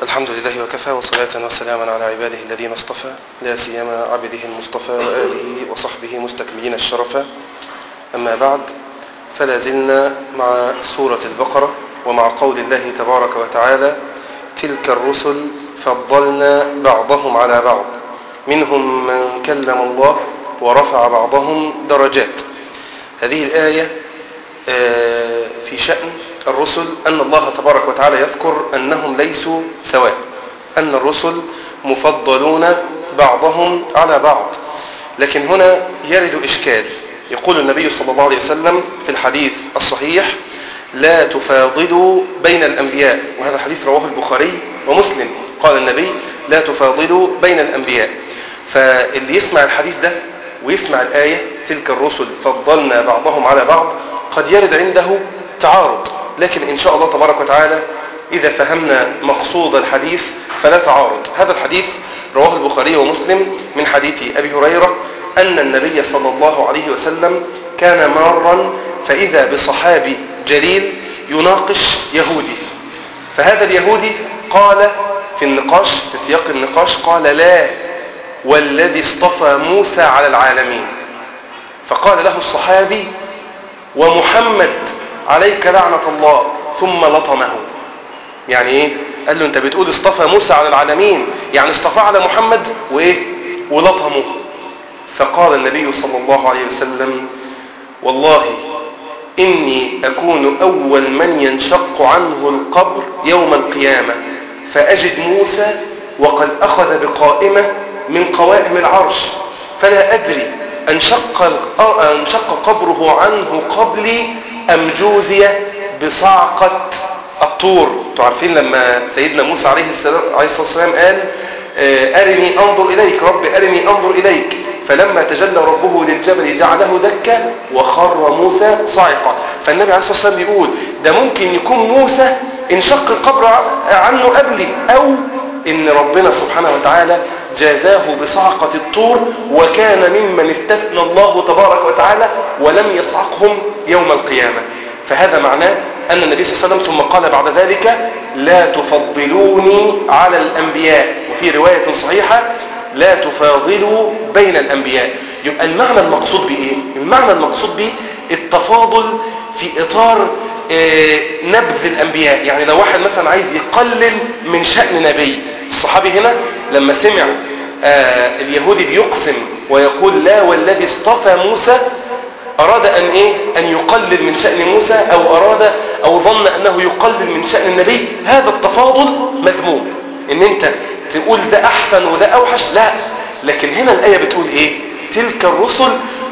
الحمد لله وكفى وصلاة وسلاما على عباده الذين اصطفى لا سيما عبده المصطفى وآله وصحبه مستكملين الشرفا أما بعد فلا زلنا مع سورة البقرة ومع قول الله تبارك وتعالى تلك الرسل فضلنا بعضهم على بعض منهم من كلم الله ورفع بعضهم درجات هذه الآية في شأن الرسل أن الله تبارك وتعالى يذكر أنهم ليسوا سواء أن الرسل مفضلون بعضهم على بعض لكن هنا يرد إشكال يقول النبي صلى الله عليه وسلم في الحديث الصحيح لا تفاضلوا بين الأنبياء وهذا الحديث رواه البخاري ومسلم قال النبي لا تفاضلوا بين الأنبياء فاللي يسمع الحديث ده ويسمع الآية تلك الرسل فضلنا بعضهم على بعض قد يرد عنده تعارض لكن إن شاء الله تبارك وتعالى إذا فهمنا مقصود الحديث فلا تعارض هذا الحديث رواه البخاري ومسلم من حديث أبي هريرة أن النبي صلى الله عليه وسلم كان مارا فإذا بصحابي جليل يناقش يهودي فهذا اليهودي قال في النقاش في سياق النقاش قال لا والذي اصطفى موسى على العالمين فقال له الصحابي ومحمد عليك لعنة الله ثم لطمه يعني ايه قال له انت بتقول اصطفى موسى على العالمين يعني اصطفى على محمد وايه ولطمه فقال النبي صلى الله عليه وسلم والله إني أكون أول من ينشق عنه القبر يوم القيامة فأجد موسى وقد أخذ بقائمة من قوائم العرش فلا أدري أنشق, أنشق قبره عنه قبلي أم جوزي بصعقة الطور تعرفين لما سيدنا موسى عليه السلام عليه الصلاة والسلام قال أرني أنظر إليك رب أرني أنظر إليك فلما تجلى ربه للجبل جعله دكا وخر موسى صاعقا فالنبي عليه الصلاة والسلام بيقول ده ممكن يكون موسى انشق القبر عنه قبلي أو إن ربنا سبحانه وتعالى جازاه بصعقة الطور وكان ممن استثنى الله تبارك وتعالى ولم يصعقهم يوم القيامة فهذا معناه أن النبي صلى الله عليه وسلم ثم قال بعد ذلك لا تفضلوني على الأنبياء وفي رواية صحيحة لا تفاضلوا بين الأنبياء يبقى المعنى المقصود بإيه؟ المعنى المقصود به التفاضل في إطار نبذ الأنبياء يعني لو واحد مثلا عايز يقلل من شأن نبي الصحابي هنا لما سمع اليهودي بيقسم ويقول لا والذي اصطفى موسى أراد أن إيه؟ أن يقلل من شأن موسى أو أراد أو ظن أنه يقلل من شأن النبي هذا التفاضل مذموم إن أنت تقول ده أحسن وده أوحش لا لكن هنا الآية بتقول إيه تلك الرسل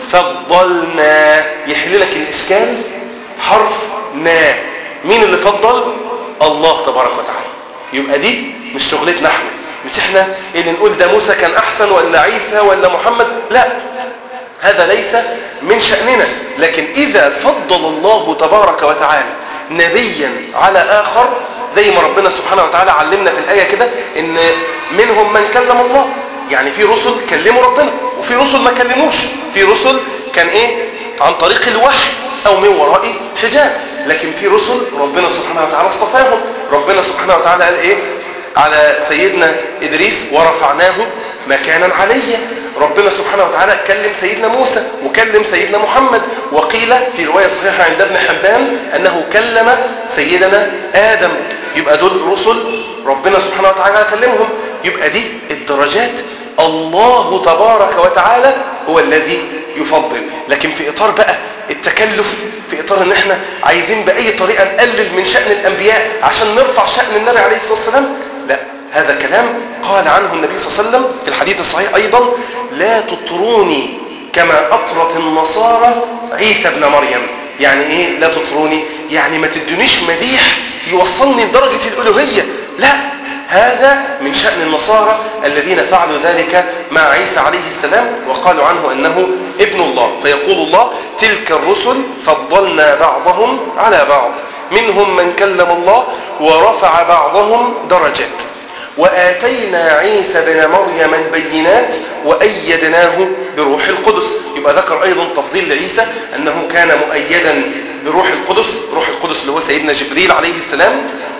فضلنا يحل لك الإشكال حرف نا مين اللي فضل الله تبارك وتعالى يبقى دي مش شغلتنا احنا مش احنا اللي نقول ده موسى كان أحسن ولا عيسى ولا محمد لا هذا ليس من شأننا لكن إذا فضل الله تبارك وتعالى نبيا على آخر زي ما ربنا سبحانه وتعالى علمنا في الآية كده إن منهم من كلم الله يعني في رسل كلموا ربنا وفي رسل ما كلموش في رسل كان إيه عن طريق الوحي أو من وراء حجاب لكن في رسل ربنا سبحانه وتعالى اصطفاهم ربنا سبحانه وتعالى قال إيه على سيدنا إدريس ورفعناه مكانا عليا ربنا سبحانه وتعالى كلم سيدنا موسى وكلم سيدنا محمد وقيل في رواية صحيحة عند ابن حبان أنه كلم سيدنا آدم يبقى دول رسل ربنا سبحانه وتعالى كلمهم يبقى دي الدرجات الله تبارك وتعالى هو الذي يفضل لكن في إطار بقى التكلف في إطار ان احنا عايزين بأي طريقة نقلل من شأن الأنبياء عشان نرفع شأن النبي عليه الصلاة والسلام لا هذا كلام قال عنه النبي صلى الله عليه وسلم في الحديث الصحيح أيضا لا تطروني كما أطرت النصارى عيسى ابن مريم يعني إيه لا تطروني يعني ما تدونيش مديح يوصلني لدرجة الألوهية لا هذا من شأن النصارى الذين فعلوا ذلك مع عيسى عليه السلام وقالوا عنه أنه ابن الله فيقول الله تلك الرسل فضلنا بعضهم على بعض منهم من كلم الله ورفع بعضهم درجات وآتينا عيسى بن مريم البينات وأيدناه بروح القدس يبقى ذكر أيضا تفضيل لعيسى أنه كان مؤيدا بروح القدس روح القدس اللي هو سيدنا جبريل عليه السلام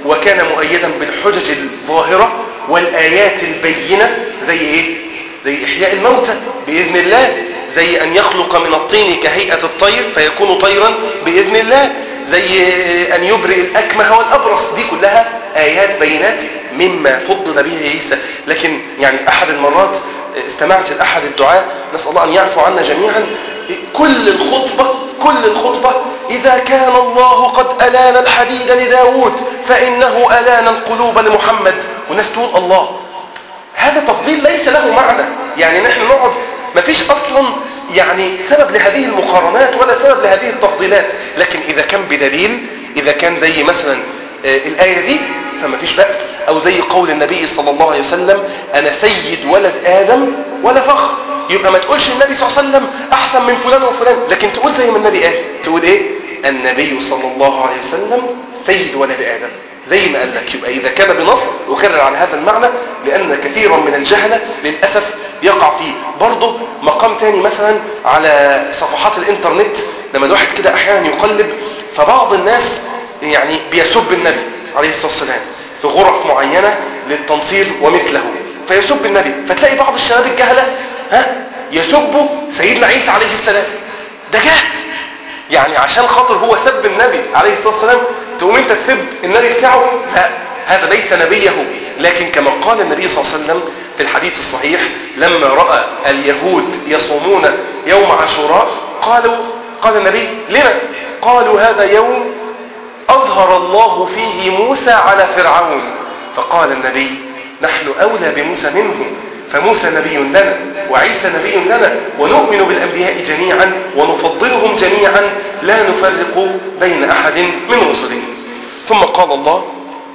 وكان مؤيدا بالحجج الظاهرة والآيات البينة زي إيه؟ زي إحياء الموتى بإذن الله زي أن يخلق من الطين كهيئة الطير فيكون طيرا بإذن الله زي أن يبرئ الأكمه والأبرص دي كلها آيات بينات مما فضل به عيسى لكن يعني أحد المرات استمعت لأحد الدعاء نسأل الله أن يعفو عنا جميعا كل الخطبة كل الخطبة إذا كان الله قد ألان الحديد لداود فإنه ألان القلوب لمحمد والناس تقول الله هذا تفضيل ليس له معنى يعني نحن نقعد ما فيش أصلا يعني سبب لهذه المقارنات ولا سبب لهذه التفضيلات لكن إذا كان بدليل إذا كان زي مثلا الآية دي فما فيش بأس أو زي قول النبي صلى الله عليه وسلم أنا سيد ولد آدم ولا فخر يبقى ما تقولش النبي صلى الله عليه وسلم أحسن من فلان وفلان لكن تقول زي ما النبي قال تقول إيه النبي صلى الله عليه وسلم سيد ولد آدم زي ما قال لك يبقى إذا كان بنص أكرر على هذا المعنى لأن كثيرا من الجهلة للأسف يقع فيه برضه مقام تاني مثلا على صفحات الإنترنت لما الواحد كده أحيانا يقلب فبعض الناس يعني بيسب النبي عليه الصلاة والسلام في غرف معينة للتنصير ومثله فيسب النبي فتلاقي بعض الشباب الجهلة ها يسبوا سيدنا عيسى عليه السلام ده جهل يعني عشان خاطر هو سب النبي عليه الصلاة والسلام تقوم انت تسب النبي بتاعه لا هذا ليس نبيه لكن كما قال النبي صلى الله عليه وسلم في الحديث الصحيح لما رأى اليهود يصومون يوم عاشوراء قالوا قال النبي لما قالوا هذا يوم أظهر الله فيه موسى على فرعون فقال النبي نحن أولى بموسى منه فموسى نبي لنا وعيسى نبي لنا ونؤمن بالأنبياء جميعا ونفضلهم جميعا لا نفرق بين أحد من رسله ثم قال الله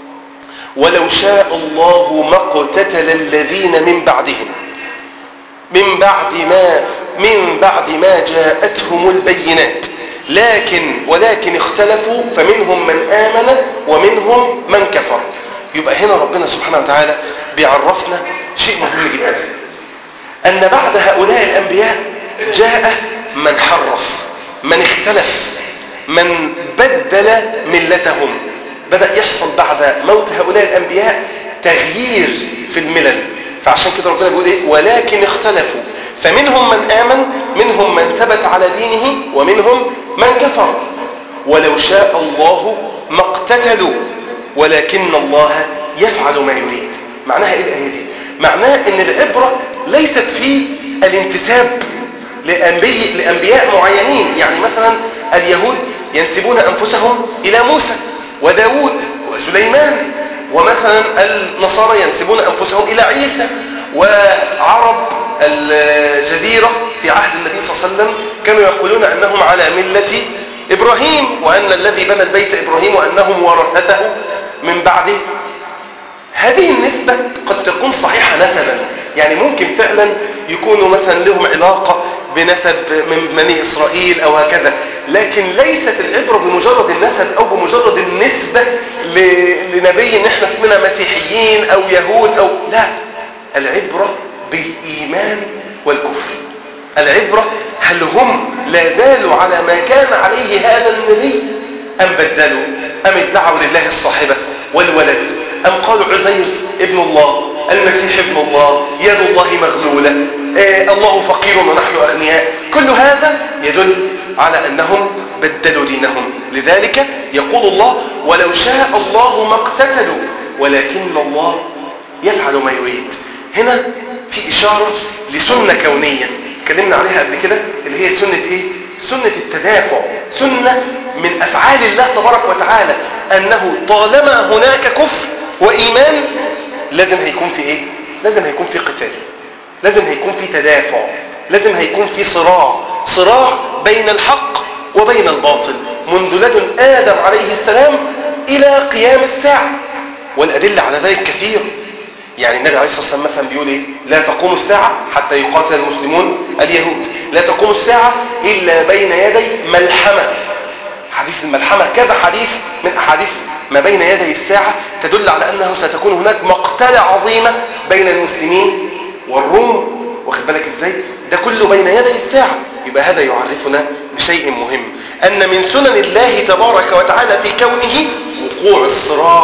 ولو شاء الله ما اقتتل الذين من بعدهم من بعد ما من بعد ما جاءتهم البينات لكن ولكن اختلفوا فمنهم من آمن ومنهم من كفر يبقى هنا ربنا سبحانه وتعالى بيعرفنا شيء مهم جدا أن بعد هؤلاء الأنبياء جاء من حرف من اختلف من بدل ملتهم بدأ يحصل بعد موت هؤلاء الأنبياء تغيير في الملل فعشان كده ربنا بيقول إيه ولكن اختلفوا فمنهم من آمن منهم من ثبت على دينه ومنهم من كفر ولو شاء الله ما اقتتلوا ولكن الله يفعل ما يريد معناها ايه الآية دي معناها ان العبرة ليست في الانتساب لأنبي لأنبياء معينين يعني مثلا اليهود ينسبون أنفسهم إلى موسى وداود وسليمان ومثلا النصارى ينسبون أنفسهم إلى عيسى وعرب الجزيرة في عهد النبي صلى الله عليه وسلم كانوا يقولون أنهم على ملة إبراهيم وأن الذي بنى البيت إبراهيم وأنهم ورثته من بعده هذه النسبة قد تكون صحيحة نسبا يعني ممكن فعلا يكونوا مثلا لهم علاقة بنسب من بني إسرائيل أو هكذا لكن ليست العبرة بمجرد النسب أو بمجرد النسبة لنبي نحن اسمنا مسيحيين أو يهود أو لا العبرة بالإيمان والكفر العبرة هل هم لا زالوا على ما كان عليه هذا النبي أم بدلوا أم ادعوا لله الصاحبة والولد أم قالوا عزير ابن الله المسيح ابن الله يد الله مغلولة آه الله فقير ونحن أغنياء كل هذا يدل على أنهم بدلوا دينهم لذلك يقول الله ولو شاء الله ما اقتتلوا ولكن الله يفعل ما يريد هنا في إشارة لسنة كونية اتكلمنا عليها قبل كده اللي هي سنة ايه سنة التدافع سنة من أفعال الله تبارك وتعالى أنه طالما هناك كفر وإيمان لازم هيكون في ايه لازم هيكون في قتال لازم هيكون في تدافع لازم هيكون في صراع صراع بين الحق وبين الباطل منذ لدن آدم عليه السلام إلى قيام الساعة والأدلة على ذلك كثير يعني النبي عليه الصلاة والسلام مثلا بيقول إيه لا تقوم الساعة حتى يقاتل المسلمون اليهود لا تقوم الساعة إلا بين يدي ملحمة حديث الملحمة كذا حديث من أحاديث ما بين يدي الساعة تدل على أنه ستكون هناك مقتلة عظيمة بين المسلمين والروم واخد بالك إزاي ده كله بين يدي الساعة يبقى هذا يعرفنا بشيء مهم أن من سنن الله تبارك وتعالى في كونه وقوع الصراع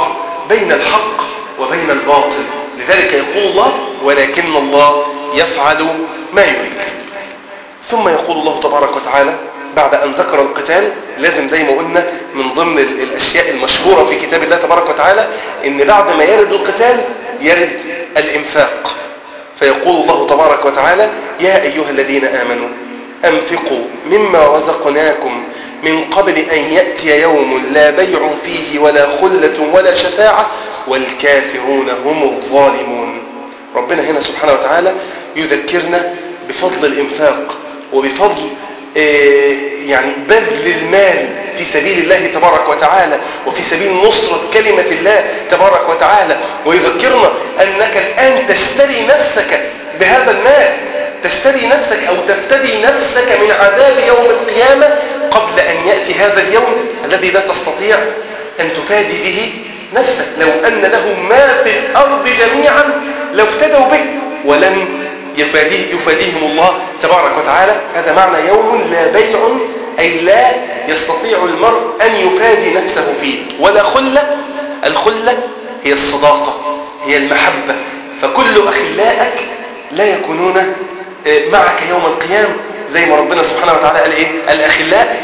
بين الحق وبين الباطل لذلك يقول الله ولكن الله يفعل ما يريد ثم يقول الله تبارك وتعالى بعد أن ذكر القتال لازم زي ما قلنا من ضمن الأشياء المشهورة في كتاب الله تبارك وتعالى إن بعد ما يرد القتال يرد الإنفاق فيقول الله تبارك وتعالى يا أيها الذين آمنوا أنفقوا مما رزقناكم من قبل أن يأتي يوم لا بيع فيه ولا خلة ولا شفاعة والكافرون هم الظالمون ربنا هنا سبحانه وتعالى يذكرنا بفضل الإنفاق وبفضل يعني بذل المال في سبيل الله تبارك وتعالى وفي سبيل نصرة كلمة الله تبارك وتعالى ويذكرنا أنك الآن تشتري نفسك بهذا المال تشتري نفسك أو تفتدي نفسك من عذاب يوم القيامة قبل أن يأتي هذا اليوم الذي لا تستطيع أن تفادي به نفسك لو أن لهم ما في الأرض جميعا لافتدوا به ولن يفاديه يفاديهم الله تبارك وتعالى هذا معنى يوم لا بيع أي لا يستطيع المرء أن يفادي نفسه فيه ولا خلة الخلة هي الصداقة هي المحبة فكل أخلائك لا يكونون معك يوم القيامة زي ما ربنا سبحانه وتعالى قال إيه الأخلاء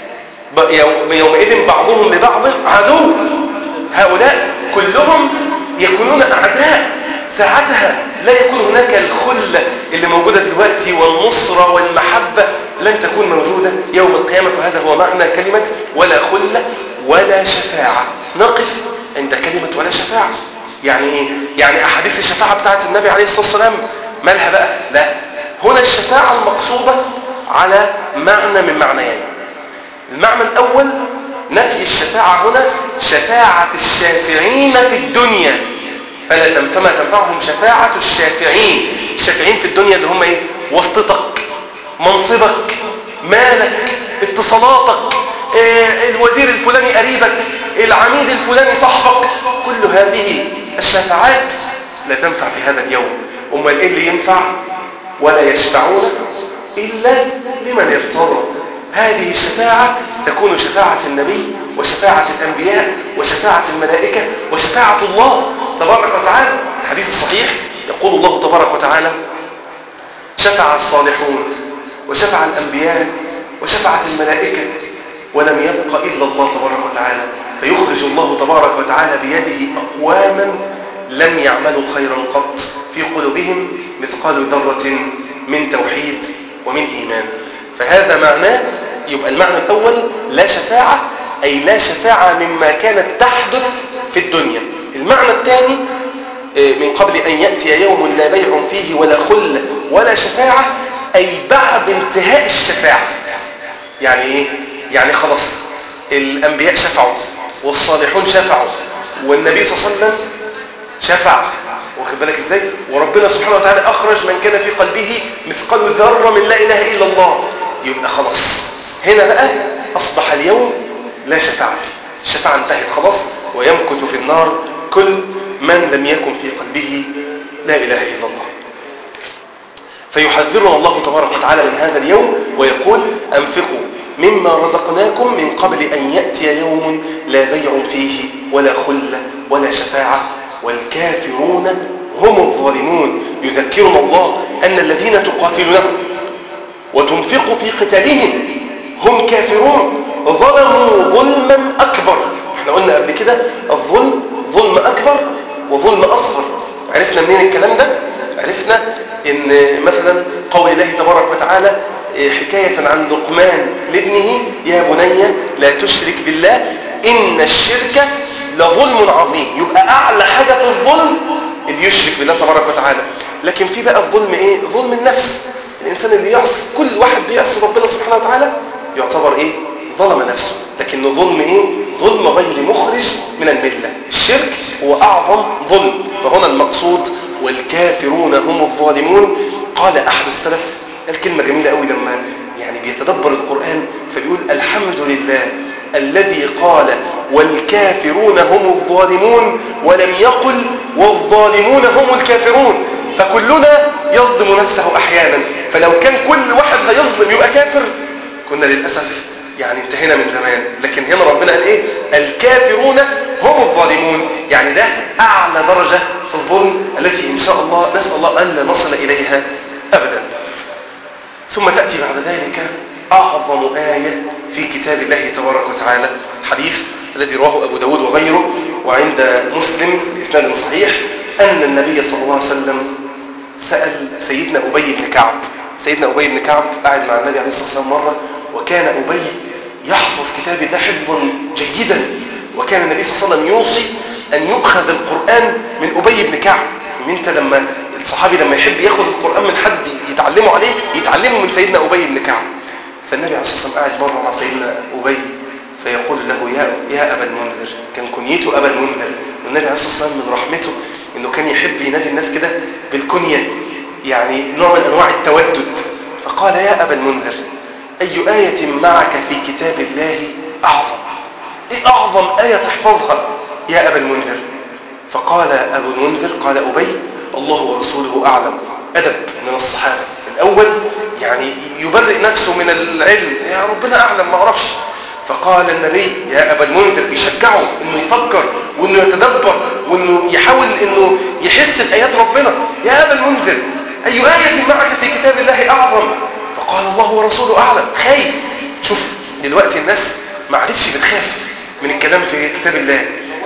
يومئذ بعضهم لبعض عدو هؤلاء كلهم يكونون أعداء ساعتها لا يكون هناك الخلة اللي موجودة دلوقتي والنصرة والمحبة لن تكون موجودة يوم القيامة وهذا هو معنى كلمة ولا خلة ولا شفاعة نقف عند كلمة ولا شفاعة يعني ايه؟ يعني أحاديث الشفاعة بتاعت النبي عليه الصلاة والسلام مالها بقى؟ لا هنا الشفاعة المقصودة على معنى من معنيين المعنى الأول نفي الشفاعة هنا شفاعة الشافعين في الدنيا فلا فما تنفعهم شفاعة الشافعين الشافعين في الدنيا اللي هم ايه واسطتك منصبك مالك اتصالاتك إيه الوزير الفلاني قريبك العميد الفلاني صاحبك كل هذه الشفاعات لا تنفع في هذا اليوم امال ايه اللي ينفع ولا يشفعون الا لمن ارتضى هذه الشفاعة تكون شفاعة النبي وشفاعة الأنبياء وشفاعة الملائكة وشفاعة الله تبارك وتعالى الحديث الصحيح يقول الله تبارك وتعالى شفع الصالحون وشفع الأنبياء وشفعت الملائكة ولم يبق إلا الله تبارك وتعالى فيخرج الله تبارك وتعالى بيده أقواما لم يعملوا خيرا قط في قلوبهم مثقال ذرة من توحيد ومن إيمان فهذا معناه يبقى المعنى الأول لا شفاعة أي لا شفاعة مما كانت تحدث في الدنيا المعنى الثاني من قبل أن يأتي يوم لا بيع فيه ولا خل ولا شفاعة أي بعد انتهاء الشفاعة يعني إيه؟ يعني خلاص الأنبياء شفعوا والصالحون شفعوا والنبي صلى الله عليه وسلم شفع واخد بالك ازاي وربنا سبحانه وتعالى اخرج من كان في قلبه مثقال ذره من لا اله الا الله يبقى خلاص هنا بقى اصبح اليوم لا شفاعه الشفاعه انتهت خلاص ويمكث في النار كل من لم يكن في قلبه لا اله الا الله فيحذرنا الله تبارك وتعالى من هذا اليوم ويقول انفقوا مما رزقناكم من قبل ان ياتي يوم لا بيع فيه ولا خله ولا شفاعه والكافرون هم الظالمون يذكرنا الله أن الذين تقاتلونهم وتنفق في قتالهم هم كافرون ظلموا ظلما أكبر احنا قلنا قبل كده الظلم ظلم أكبر وظلم أصغر عرفنا منين الكلام ده عرفنا ان مثلا قول الله تبارك وتعالى حكاية عن لقمان لابنه يا بني لا تشرك بالله إن الشرك لظلم عظيم يبقى أعلى حاجة في الظلم اللي يشرك بالله تبارك وتعالى لكن في بقى الظلم إيه؟ ظلم النفس الإنسان اللي يعصي كل واحد بيعصي ربنا سبحانه وتعالى يعتبر إيه؟ ظلم نفسه لكن ظلم إيه؟ ظلم غير مخرج من الملة الشرك هو أعظم ظلم فهنا المقصود والكافرون هم الظالمون قال أحد السلف الكلمة جميلة قوي لما يعني بيتدبر القرآن فبيقول الحمد لله الذي قال والكافرون هم الظالمون ولم يقل والظالمون هم الكافرون فكلنا يظلم نفسه أحيانا فلو كان كل واحد هيظلم يبقى كافر كنا للأسف يعني انتهينا من زمان لكن هنا ربنا قال ايه الكافرون هم الظالمون يعني ده اعلى درجة في الظلم التي ان شاء الله نسأل الله ألا نصل اليها ابدا ثم تأتي بعد ذلك اعظم آية في كتاب الله تبارك وتعالى حديث الذي رواه ابو داود وغيره وعند مسلم بإسناد صحيح ان النبي صلى الله عليه وسلم سأل سيدنا أبي بن كعب سيدنا أبي بن كعب قاعد مع النبي عليه الصلاة والسلام مرة وكان أبي يحفظ كتاب الله حفظا جيدا وكان النبي صلى الله عليه وسلم يوصي أن يؤخذ القرآن من أبي بن كعب إن أنت لما الصحابي لما يحب ياخذ القرآن من حد يتعلمه عليه يتعلمه من سيدنا أبي بن كعب فالنبي عليه الصلاة والسلام قاعد مرة مع سيدنا أبي فيقول له يا يا أبا المنذر كان كنيته أبا المنذر والنبي عليه الصلاة والسلام من رحمته انه كان يحب ينادي الناس كده بالكنية يعني نوع من انواع التودد فقال يا ابا المنذر اي آية معك في كتاب الله اعظم ايه اعظم آية تحفظها يا ابا المنذر فقال ابو المنذر قال ابي الله ورسوله اعلم ادب من الصحابة الاول يعني يبرئ نفسه من العلم يا ربنا اعلم ما اعرفش فقال النبي يا أبا المنذر بيشجعه انه يفكر وانه يتدبر وانه يحاول انه يحس بآيات ربنا يا أبا المنذر أي آية معك في كتاب الله أعظم فقال الله ورسوله أعلم خايف شوف دلوقتي الناس ما عادتش بتخاف من الكلام في كتاب الله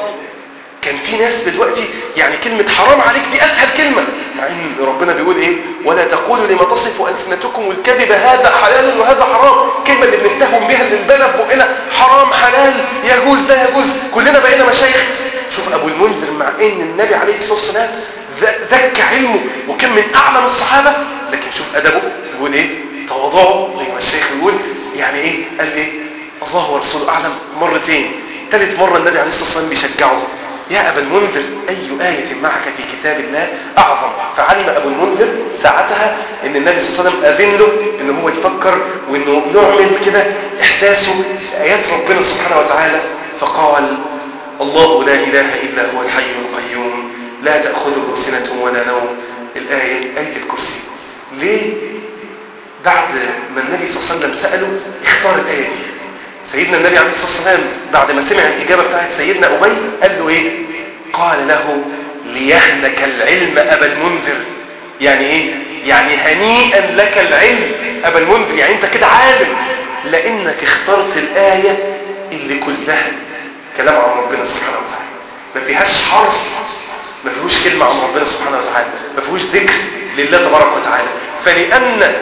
كان في ناس دلوقتي يعني كلمة حرام عليك دي أسهل كلمة مع إن ربنا بيقول إيه ولا تقولوا لما تصف ألسنتكم الكذب هذا حلال وهذا حرام كلمة اللي بنستهون بها اللي البلد بقنا حرام حلال يجوز لا يجوز كلنا بقينا مشايخ شوف أبو المنذر مع إن النبي عليه الصلاة والسلام زكى علمه وكان من أعلم الصحابة لكن شوف أدبه بيقول إيه تواضعه زي ما الشيخ يقول يعني إيه قال إيه الله ورسوله أعلم مرتين ثالث مرة النبي عليه الصلاة والسلام بيشجعه يا أبا المنذر أي آية معك في كتاب الله أعظم فعلم أبو المنذر ساعتها أن النبي صلى الله عليه وسلم أذن له أنه هو يفكر وأنه يعمل كده إحساسه آيات ربنا سبحانه وتعالى فقال الله لا إله إلا هو الحي القيوم لا تأخذه سنة ولا نوم الآية آية الكرسي ليه؟ بعد ما النبي صلى الله عليه وسلم سأله اختار الآية دي سيدنا النبي عليه الصلاة والسلام بعد ما سمع الإجابة بتاعت سيدنا أبي قال له إيه قال له ليهنك العلم أبا المنذر يعني إيه يعني هنيئا لك العلم أبا المنذر يعني أنت كده عالم لأنك اخترت الآية اللي كلها كلام عن ربنا سبحانه وتعالى ما فيهاش حرف ما فيهوش كلمة عن ربنا سبحانه وتعالى ما فيهوش ذكر لله تبارك وتعالى فلأن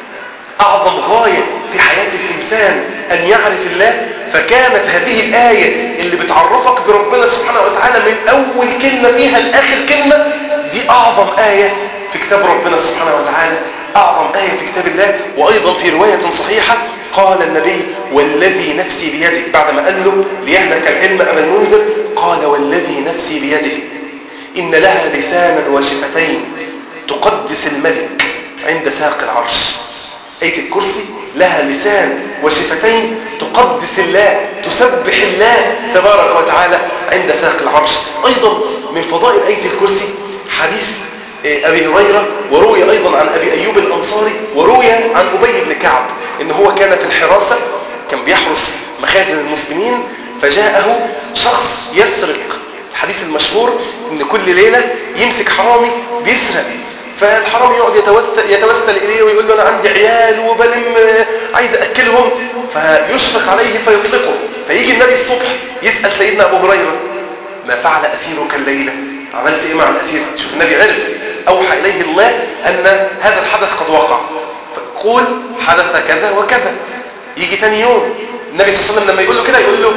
أعظم غاية في حياة الإنسان أن يعرف الله فكانت هذه الآية اللي بتعرفك بربنا سبحانه وتعالى من أول كلمة فيها لآخر كلمة دي أعظم آية في كتاب ربنا سبحانه وتعالى أعظم آية في كتاب الله وأيضا في رواية صحيحة قال النبي والذي نفسي بيده بعد ما قال له ليهلك العلم أبا المنذر قال والذي نفسي بيده إن لها لسانا وشفتين تقدس الملك عند ساق العرش آية الكرسي لها لسان وشفتين تقدس الله تسبح الله تبارك وتعالى عند ساق العرش أيضا من فضائل آية الكرسي حديث أبي هريرة وروي أيضا عن أبي أيوب الأنصاري وروي عن أبي بن كعب إن هو كان في الحراسة كان بيحرس مخازن المسلمين فجاءه شخص يسرق الحديث المشهور إن كل ليلة يمسك حرامي بيسرق فالحرامي يقعد يتوسل, يتوسل إليه ويقول له أنا عندي عيال وبلم عايز أكلهم فيشفق عليه فيطلقه فيجي النبي الصبح يسأل سيدنا أبو هريرة ما فعل أسيرك الليلة عملت إيه مع الأسير شوف النبي عرف أوحى إليه الله أن هذا الحدث قد وقع فقول حدث كذا وكذا يجي تاني يوم النبي صلى الله عليه وسلم لما يقول له كده يقول له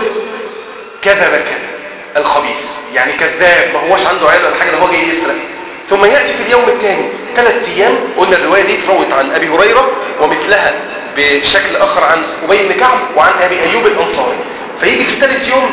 كذب كذا الخبيث يعني كذاب ما هوش عنده عيال ولا حاجة ده هو جاي يسرق ثم يأتي في اليوم الثاني ثلاث أيام قلنا الرواية دي تروت عن أبي هريرة ومثلها بشكل آخر عن أبي بن كعب وعن أبي أيوب الأنصاري فيجي في ثالث يوم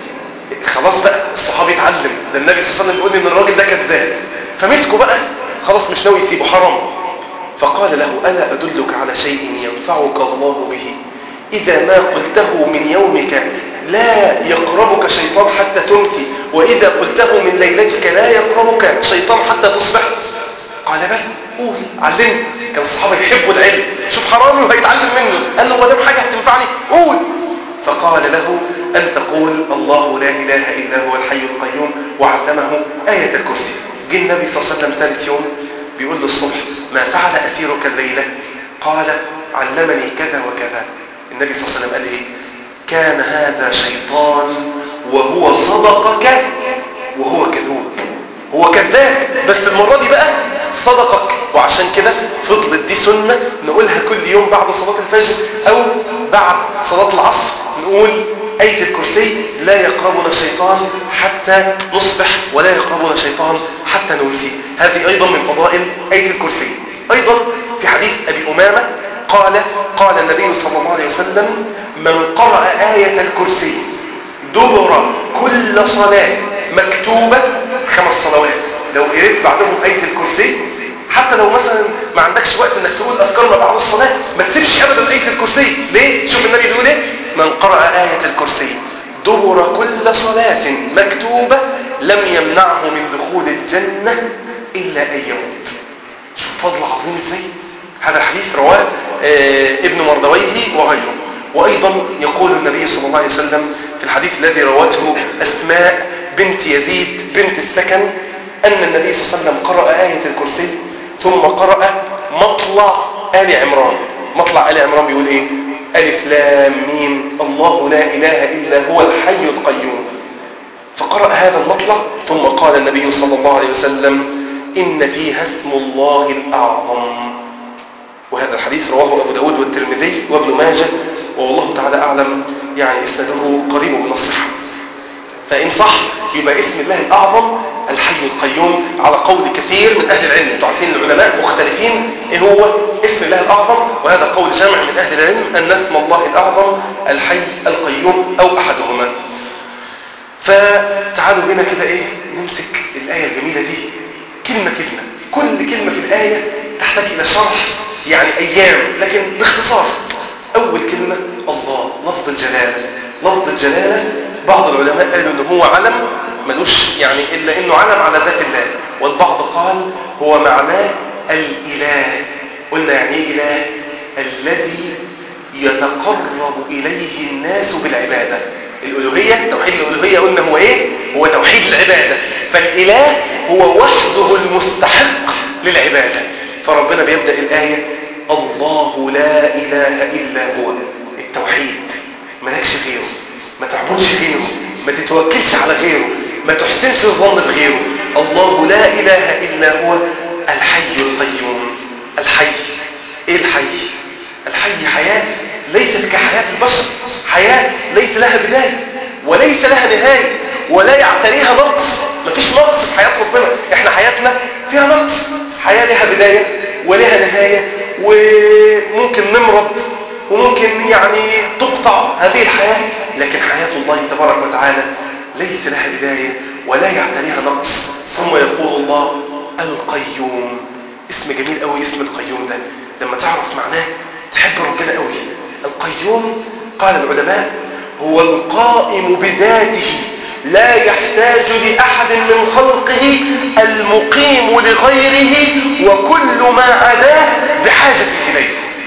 خلاص بقى الصحابي اتعلم ده النبي صلى الله عليه وسلم بيقول ان الراجل ده كذاب فمسكه بقى خلاص مش ناوي يسيبه حرام فقال له ألا أدلك على شيء ينفعك الله به إذا ما قلته من يومك لا يقربك شيطان حتى تمسي وإذا قلته من ليلتك لا يقربك شيطان حتى تصبح قال بل قول علمني كان الصحابة يحبوا العلم شوف حرامي وهيتعلم منه قال له ما دام حاجة هتنفعني قول فقال له أن تقول الله لا إله إلا هو الحي القيوم وعلمه آية الكرسي جه النبي صلى الله عليه وسلم ثالث يوم بيقول له الصبح ما فعل أسيرك الليلة قال علمني كذا وكذا النبي صلى الله عليه وسلم قال إيه كان هذا شيطان وهو صدقك وهو كذوب هو كذاب بس المرة دي بقى صدقك وعشان كده فضلت دي سنة نقولها كل يوم بعد صلاة الفجر أو بعد صلاة العصر نقول آية الكرسي لا يقربنا الشيطان حتى نصبح ولا يقربنا الشيطان حتى نمسي هذه أيضا من فضائل آية الكرسي أيضا في حديث أبي أمامة قال قال النبي صلى الله عليه وسلم من قرأ آية الكرسي دبر كل صلاة مكتوبة خمس صلوات لو قريت بعدهم آية الكرسي حتى لو مثلا ما عندكش وقت انك تقول اذكار ما بعد الصلاه ما تسيبش ابدا ايه الكرسي ليه شوف النبي بيقول ايه من قرأ آية الكرسي دبر كل صلاة مكتوبة لم يمنعه من دخول الجنة إلا أن يموت شوف فضل عظيم ازاي هذا الحديث رواه آه ابن مردويه وغيره وأيضا يقول النبي صلى الله عليه وسلم في الحديث الذي روته أسماء بنت يزيد بنت السكن أن النبي صلى الله عليه وسلم قرأ آية الكرسي ثم قرأ مطلع آل عمران مطلع آل عمران بيقول إيه ألف لام ميم الله لا إله إلا هو الحي القيوم فقرأ هذا المطلع ثم قال النبي صلى الله عليه وسلم إن فيها اسم الله الأعظم وهذا الحديث رواه أبو داود والترمذي وابن ماجه والله تعالى أعلم يعني إسناده قريب من الصحة فإن صح يبقى اسم الله الأعظم الحي القيوم على قول كثير من أهل العلم انتوا عارفين العلماء مختلفين إيه هو اسم الله الأعظم وهذا قول جامع من أهل العلم أن اسم الله الأعظم الحي القيوم أو أحدهما فتعالوا بنا كده إيه نمسك الآية الجميلة دي كلمة كلمة كل كلمة في الآية تحتاج إلى شرح يعني أيام لكن باختصار أول كلمة الله لفظ الجلالة لفظ الجلالة بعض العلماء قالوا إن هو علم ملوش يعني إلا إنه علم على ذات الله والبعض قال هو معناه الإله قلنا يعني إيه إله الذي يتقرب إليه الناس بالعبادة الألوهية توحيد الألوهية قلنا هو إيه هو توحيد العبادة فالإله هو وحده المستحق للعبادة فربنا بيبدأ الآية الله لا إله إلا هو التوحيد مالكش غيره ما تعبدش غيره ما تتوكلش على غيره ما تحسنش الظن بغيره الله لا إله إلا هو الحي القيوم الحي إيه الحي الحي حياة ليست كحياة البشر حياة ليس لها بداية وليس لها نهاية ولا يعتريها نقص مفيش نقص في حياة ربنا احنا حياتنا فيها نقص حياة لها بداية ولها نهاية وممكن نمرض وممكن يعني تقطع هذه الحياة لكن حياة الله تبارك وتعالى ليس لها بداية ولا يعتريها نقص ثم يقول الله القيوم اسم جميل قوي اسم القيوم ده لما تعرف معناه تحب ربنا قوي القيوم قال العلماء هو القائم بذاته لا يحتاج لأحد من خلقه المقيم لغيره وكل ما عداه بحاجة إليه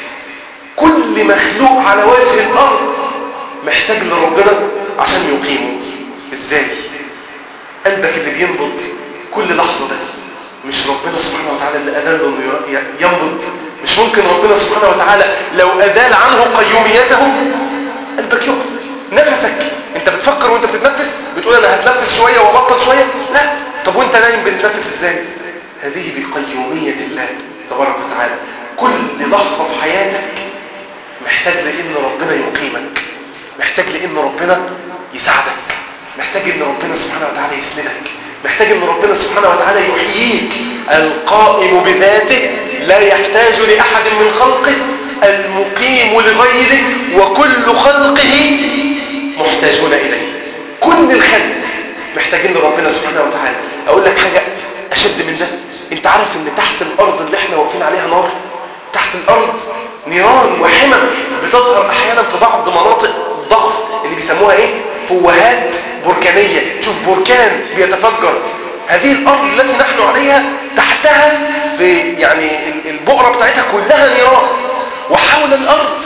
كل مخلوق على وجه الأرض محتاج لربنا عشان يقيمه ازاي قلبك اللي بينبض كل لحظة ده مش ربنا سبحانه وتعالى اللي أذل انه ينبض مش ممكن ربنا سبحانه وتعالى لو أذال عنه قيوميته قلبك يقف نفسك انت بتفكر وانت بتتنفس بتقول انا هتنفس شوية وابطل شوية لا طب وانت نايم بتتنفس ازاي هذه بقيومية الله تبارك وتعالى كل لحظة في حياتك محتاج لان ربنا يقيمك محتاج لان ربنا يساعدك محتاج ان ربنا سبحانه وتعالى يسندك محتاج ان ربنا سبحانه وتعالى يحييك القائم بذاته لا يحتاج لأحد من خلقه المقيم لغيره وكل خلقه محتاجون إليه كل الخلق محتاجين لربنا سبحانه وتعالى أقول لك حاجة أشد من ده أنت عارف أن تحت الأرض اللي احنا واقفين عليها نار تحت الأرض نيران وحمم بتظهر أحيانا في بعض مناطق ضعف اللي بيسموها إيه فوهات بركانية شوف بركان بيتفجر هذه الأرض التي نحن عليها تحتها في يعني ال- البؤرة بتاعتها كلها نيران وحول الأرض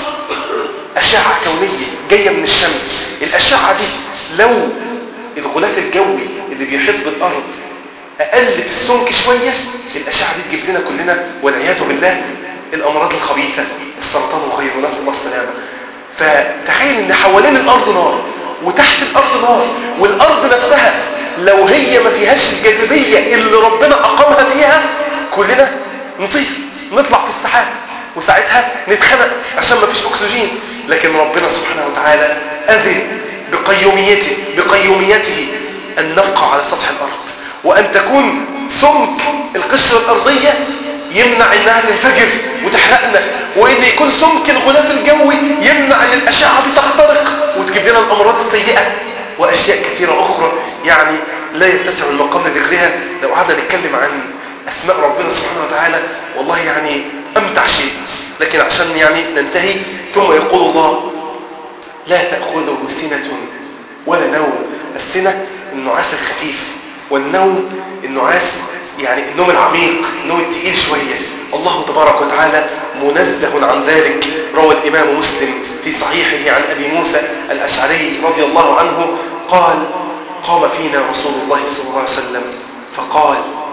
أشعة كونية جاية من الشمس الأشعة دي لو الغلاف الجوي اللي بيحيط بالأرض أقل في السمك شوية الأشعة دي تجيب لنا كلنا والعياذ بالله الأمراض الخبيثة السرطان وغيره نسأل الله السلامة فتخيل ان حوالين الارض نار وتحت الارض نار والارض نفسها لو هي ما فيهاش الجاذبيه اللي ربنا اقامها فيها كلنا نطير نطلع في السحاب وساعتها نتخنق عشان ما فيش اكسجين لكن ربنا سبحانه وتعالى اذن بقيوميته بقيوميته ان نبقى على سطح الارض وان تكون سمك القشره الارضيه يمنع انها تنفجر وتحرقنا وان يكون سمك الغلاف الجوي يمنع ان الاشعه دي تخترق وتجيب لنا الامراض السيئه واشياء كثيره اخرى يعني لا يتسع المقام لذكرها لو قعدنا نتكلم عن اسماء ربنا سبحانه وتعالى والله يعني امتع شيء لكن عشان يعني ننتهي ثم يقول الله لا تاخذه سنه ولا نوم السنه النعاس الخفيف والنوم النعاس يعني النوم العميق النوم التقيل شوية الله تبارك وتعالى منزه عن ذلك روى الإمام مسلم في صحيحه عن أبي موسى الأشعري رضي الله عنه قال قام فينا رسول الله صلى الله عليه وسلم فقال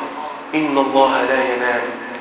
إن الله لا ينام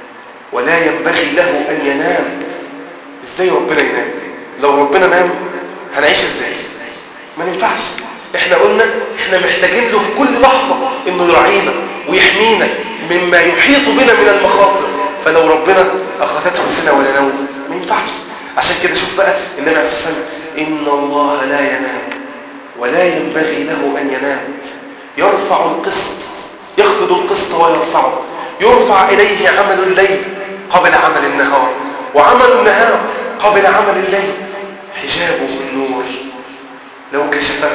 ولا ينبغي له أن ينام إزاي ربنا ينام لو ربنا نام هنعيش إزاي ما ينفعش احنا قلنا احنا محتاجين له في كل لحظة انه يراعينا ويحمينا مما يحيط بنا من المخاطر فلو ربنا اخذته سنة ولا نوم ما ينفعش عشان كده شوف بقى النبي عليه الصلاة والسلام ان الله لا ينام ولا ينبغي له ان ينام يرفع القسط يخفض القسط ويرفعه يرفع اليه عمل الليل قبل عمل النهار وعمل النهار قبل عمل الليل حجابه النور لو كشفه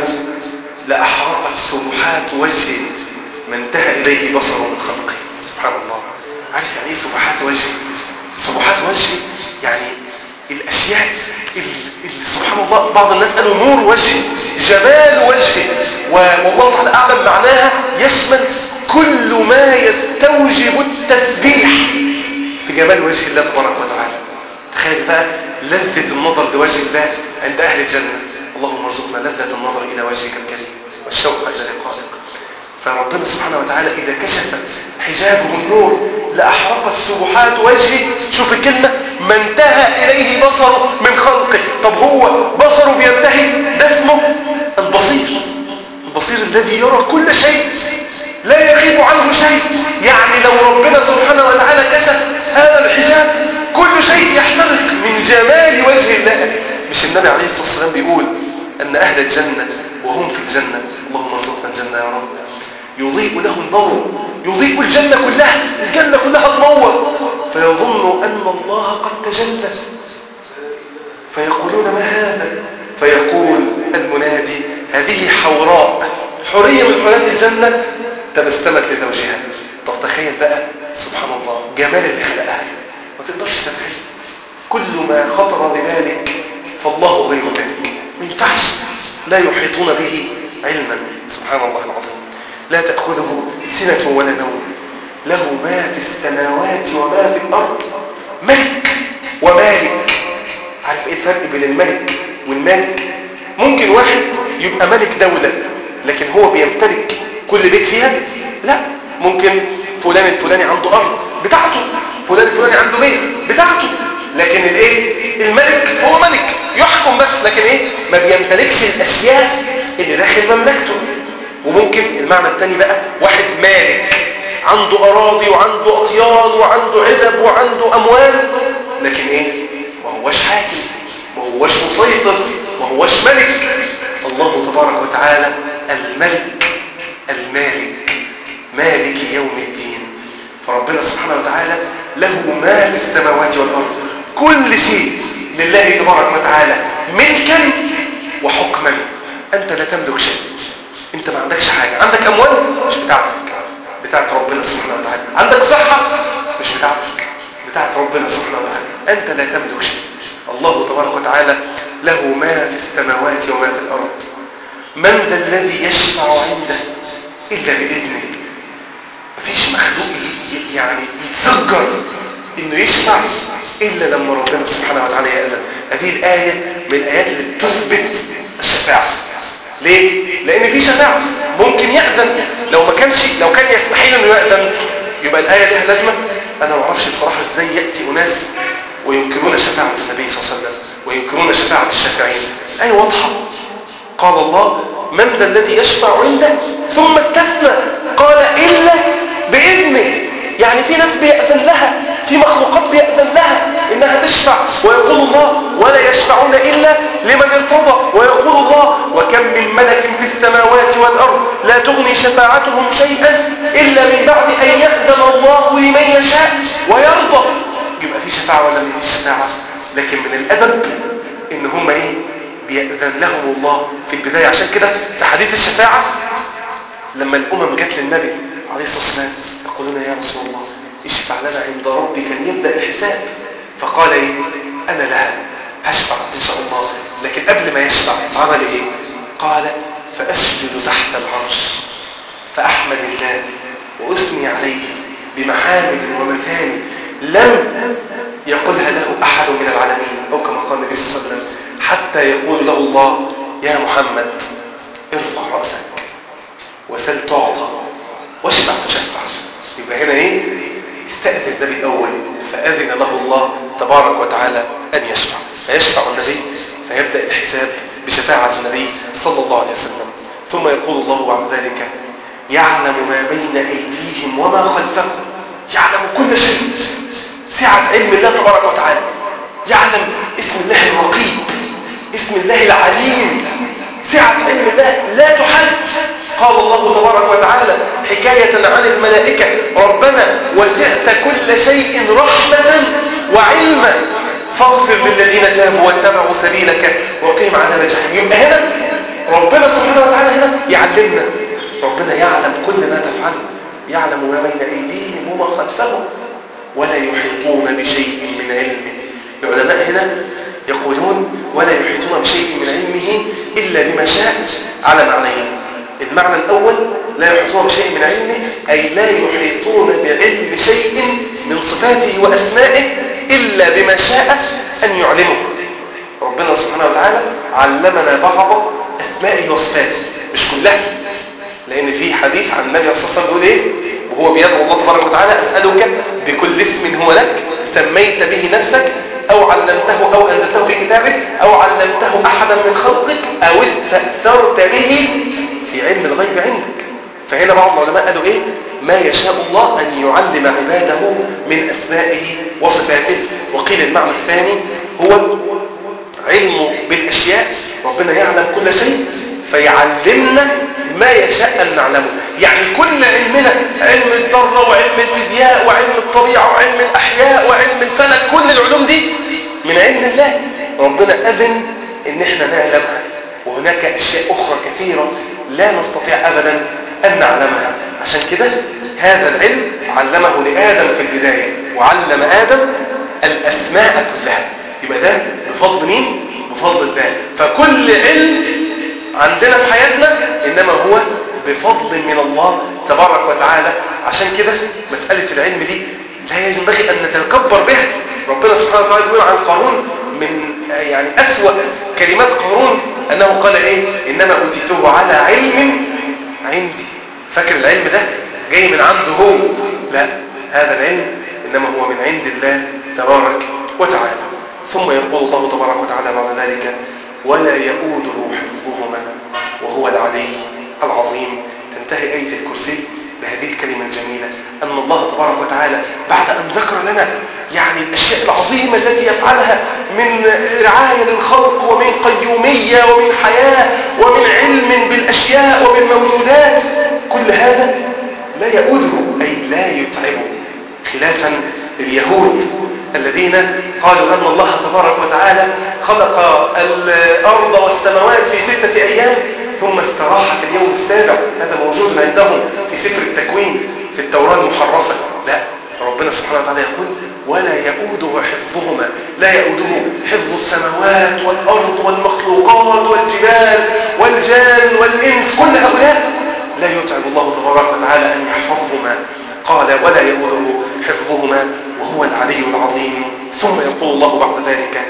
لأحرقت سبحات وجهه ما انتهى إليه بصره من خلقه سبحان الله عارف يعني ايه سبحات وجهه سبحات وجهه يعني الأشياء اللي اللي سبحان الله بعض الناس قالوا نور وجهه جمال وجهه والله تعالى أعلم معناها يشمل كل ما يستوجب التسبيح في جمال وجه الله تبارك وتعالى تخيل بقى لذة النظر لوجه الله عند أهل الجنة اللهم ارزقنا لذة النظر إلى وجهك الكريم والشوق إلى لقائك فربنا سبحانه وتعالى إذا كشف حجابه النور لأحرقت سبحات وجهه شوف الكلمة ما انتهى إليه بصره من خلقه طب هو بصره بينتهي ده اسمه البصير البصير الذي يرى كل شيء لا يغيب عنه شيء يعني لو ربنا سبحانه وتعالى كشف هذا الحجاب كل شيء يحترق من جمال وجه الله مش النبي عليه الصلاة والسلام بيقول أن أهل الجنة وهم في الجنة اللهم ارزقنا الجنة يا رب يضيء لهم ضوء يضيء الجنة كلها الجنة كلها تنور فيظن أن الله قد تجلى فيقولون ما هذا فيقول المنادي هذه حوراء حورية من حورات الجنة تبسمت لزوجها طب تخيل بقى سبحان الله جمال اللي خلقها ما تقدرش تتخيل كل ما خطر ببالك فالله غير ذلك ما ينفعش لا يحيطون به علما سبحان الله العظيم لا تأخذه سنة ولا نوم له ما في السماوات وما في الأرض ملك ومالك عارف ايه الفرق بين الملك والمالك ممكن واحد يبقى ملك دولة لكن هو بيمتلك كل بيت فيها لا ممكن فلان الفلاني عنده أرض بتاعته فلان الفلاني عنده بيت بتاعته لكن الايه الملك هو ملك يحكم بس لكن ايه ما بيمتلكش الاشياء اللي داخل مملكته وممكن المعنى الثاني بقى واحد مالك عنده اراضي وعنده اطيان وعنده عزب وعنده اموال لكن ايه ما هوش حاكم ما هوش مسيطر ما هوش ملك الله تبارك وتعالى الملك المالك مالك يوم الدين فربنا سبحانه وتعالى له ما في السماوات والارض كل شيء لله تبارك وتعالى ملكا وحكما انت لا تملك شيء انت ما عندكش حاجه عندك اموال مش بتاعتك بتاعت ربنا سبحانه وتعالى عندك صحه مش بتاعتك بتاعت ربنا سبحانه وتعالى انت لا تملك شيء الله تبارك وتعالى له ما في السماوات وما في الارض من ذا الذي يشفع عنده الا باذنه مفيش مخلوق يعني يتفجر انه يشفع الا لما ربنا سبحانه وتعالى يأذن هذه الآية من الآيات اللي تثبت الشفاعة ليه؟ لأن في شفاعة ممكن يأذن لو ما كانش لو كان يستحيل انه يأذن يبقى الآية لها لازمة أنا ما اعرفش بصراحة ازاي يأتي أناس وينكرون شفاعة النبي صلى الله عليه وسلم وينكرون شفاعة الشافعين الآية واضحة قال الله من ذا الذي يشفع عنده ثم استثنى قال إلا بإذنه يعني في ناس بيأذن لها في مخلوقات بيأذن لها إنها تشفع ويقول الله ولا يشفعون إلا لمن ارتضى ويقول الله وكم من ملك في السماوات والأرض لا تغني شفاعتهم شيئا إلا من بعد أن يأذن الله لمن يشاء ويرضى يبقى في شفاعة ولا مفيش شفاعة لكن من الأدب إن هم إيه بيأذن لهم الله في البداية عشان كده في حديث الشفاعة لما الأمم جت للنبي عليه الصلاة والسلام يقولون يا رسول الله اشفع لنا عند ربك أن يبدأ الحساب فقال ايه انا لها هشفع ان شاء الله لكن قبل ما يشفع عمل ايه قال فاسجد تحت العرش فاحمد الله واثني عليه بمحامد ومثاني لم يقولها له احد من العالمين او كما قال النبي صلى الله عليه وسلم حتى يقول له الله يا محمد ارفع راسك وسل تعطى واشفع تشفع يبقى هنا ايه استأذن النبي الأول فأذن له الله تبارك وتعالى أن يشفع فيشفع النبي فيبدأ الحساب بشفاعة النبي صلى الله عليه وسلم ثم يقول الله بعد ذلك يعلم ما بين أيديهم وما خلفهم يعلم كل شيء سعة علم الله تبارك وتعالى يعلم اسم الله الرقيب اسم الله العليم سعة علم الله لا تحد قال الله تبارك وتعالى حكاية عن الملائكة ربنا وسعت كل شيء رحمة وعلما فاغفر للذين تابوا واتبعوا سبيلك وقيم عذاب الجحيم يبقى هنا ربنا سبحانه وتعالى هنا يعلمنا ربنا يعلم كل ما تفعله يعلم ما بين ايديهم وما خلفهم ولا يحيطون بشيء من علمه العلماء هنا يقولون ولا يحيطون بشيء من علمه إلا بما شاء على معنيين المعنى الأول لا يحيطون بشيء من علمه أي لا يحيطون بعلم شيء من صفاته وأسمائه إلا بما شاء أن يعلمه ربنا سبحانه وتعالى علمنا بعض أسمائه وصفاته مش كلها لأن في حديث عن النبي صلى الله عليه وسلم بيقول إيه وهو بيدعو الله تبارك وتعالى أسألك بكل اسم هو لك سميت به نفسك أو علمته أو أنزلته في كتابك أو علمته أحدا من خلقك أو استأثرت به في علم الغيب عندك فهنا بعض العلماء قالوا إيه ما يشاء الله أن يعلم عباده من أسمائه وصفاته وقيل المعنى الثاني هو علمه بالأشياء ربنا يعلم كل شيء فيعلمنا ما يشاء أن نعلمه يعني كل علمنا علم الذرة وعلم الفيزياء وعلم الطبيعة وعلم الأحياء وعلم الفلك كل العلوم دي من علم الله ربنا أذن إن احنا نعلمها وهناك أشياء أخرى كثيرة لا نستطيع أبدا أن نعلمها عشان كده هذا العلم علمه لآدم في البداية وعلم آدم الأسماء كلها يبقى ده بفضل مين؟ بفضل الله فكل علم عندنا في حياتنا إنما هو بفضل من الله تبارك وتعالى عشان كده مسألة العلم دي لا ينبغي أن نتكبر بها ربنا سبحانه وتعالى يقول عن قارون من يعني أسوأ كلمات قارون أنه قال إيه إنما أوتيته على علم عندي فاكر العلم ده جاي من عنده هو لا هذا العلم إنما هو من عند الله تبارك وتعالى ثم يقول الله تبارك وتعالى بعد ذلك ولا يؤوده حفظهما وهو العلي العظيم تنتهي آية الكرسي بهذه الكلمة الجميلة أن الله تبارك وتعالى بعد أن ذكر لنا يعني الأشياء العظيمة التي يفعلها من رعاية للخلق ومن قيومية ومن حياة ومن علم بالأشياء ومن موجودات كل هذا لا يؤوده أي لا يتعبه خلافا اليهود الذين قالوا أن الله تبارك وتعالى خلق الأرض والسماوات في ستة أيام ثم استراح في اليوم السابع هذا موجود عندهم في سفر التكوين في التوراة المحرفة لا ربنا سبحانه وتعالى يقول ولا يؤوده حفظهما لا يؤوده حفظ السماوات والأرض والمخلوقات والجبال والجان والإنس كل هؤلاء لا يتعب الله تبارك وتعالى أن يحفظهما قال ولا يؤوده حفظهما وهو العلي العظيم ثم يقول الله بعد ذلك